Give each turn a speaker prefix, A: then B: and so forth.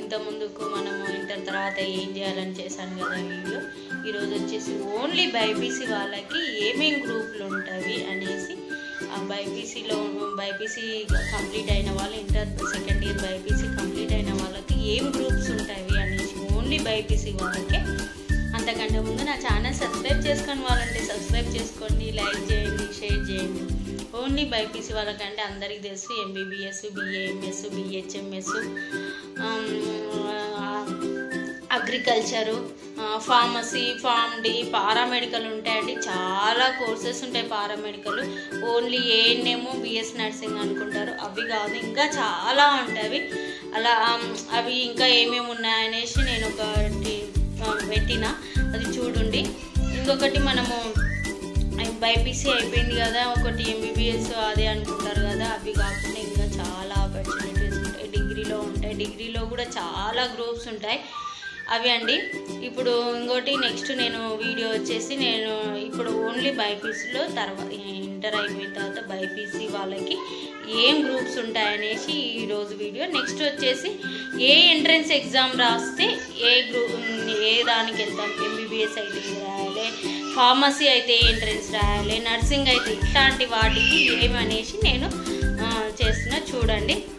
A: ఇంత ముందుకు మనము ఇంటర్ తర్వాత ఏం చేయాలని చేశాను కదా వీడియో ఈరోజు వచ్చేసి ఓన్లీ బైపీసీ వాళ్ళకి ఏమేం గ్రూపులు ఉంటాయి అనేసి ఆ బైపీసీలో బైపీసీ కంప్లీట్ అయిన వాళ్ళు inter second year BiPC complete అయిన వాళ్ళకి ఏం గ్రూప్స్ ఉంటాయి అనేసి ఓన్లీ బైపీసీ వాళ్ళకే అంతకంటే ముందు నా ఛానల్ సబ్స్క్రైబ్ చేసుకొని వాళ్ళంటే సబ్స్క్రైబ్ చేసుకోండి లైక్ చేయండి షేర్ చేయండి ఓన్లీ బైపీసీ వాళ్ళకంటే అందరికీ తెలుసు MBBS BAMS BHMS agriculture pharmacy pharm D paramedical ఉంటాయండి చాలా కోర్సెస్ ఉంటాయి paramedical only ANM BS nursing అనుకుంటారు అవి కాదు ఇంకా చాలా ఉంటాయి అలా ఆమ్, అవి ఇంకా ఏమేమి ఉన్నాయనేసి నేను ఒకటి ఆ, పెట్టిన అది చూడండి ఇంకొకటి మనము బైపీసీ అయిపోయింది కదా ఒకటి ఎంబీబీఎస్ అదే అనుకుంటారు కదా అవి కాకుండా ఇంకా చాలా ఆపర్చునిటీస్ ఉంటాయి డిగ్రీలో ఉంటాయి డిగ్రీలో కూడా చాలా గ్రూప్స్ ఉంటాయి అవి అండి ఇప్పుడు ఇంకోటి నెక్స్ట్ నేను వీడియో వచ్చేసి నేను ఇప్పుడు ఓన్లీ బైపీసీలో తర్వాత ఇంటర్ అయిపోయిన తర్వాత బైపీసీ వాళ్ళకి ఏం గ్రూప్స్ ఉంటాయనేసి ఈరోజు వీడియో నెక్స్ట్ వచ్చేసి ఏ ఎంట్రన్స్ ఎగ్జామ్ రాస్తే ఏ గ్రూప్ ఏ దానికి వెళ్తాం ఎంబీబీఎస్ అయితే ఇది రాయాలి ఫార్మసీ అయితే ఏ ఎంట్రన్స్ రాయాలి నర్సింగ్ అయితే ఇట్లాంటి వాటికి ఏమనేసి నేను ఆ, చేస్తున్నా చూడండి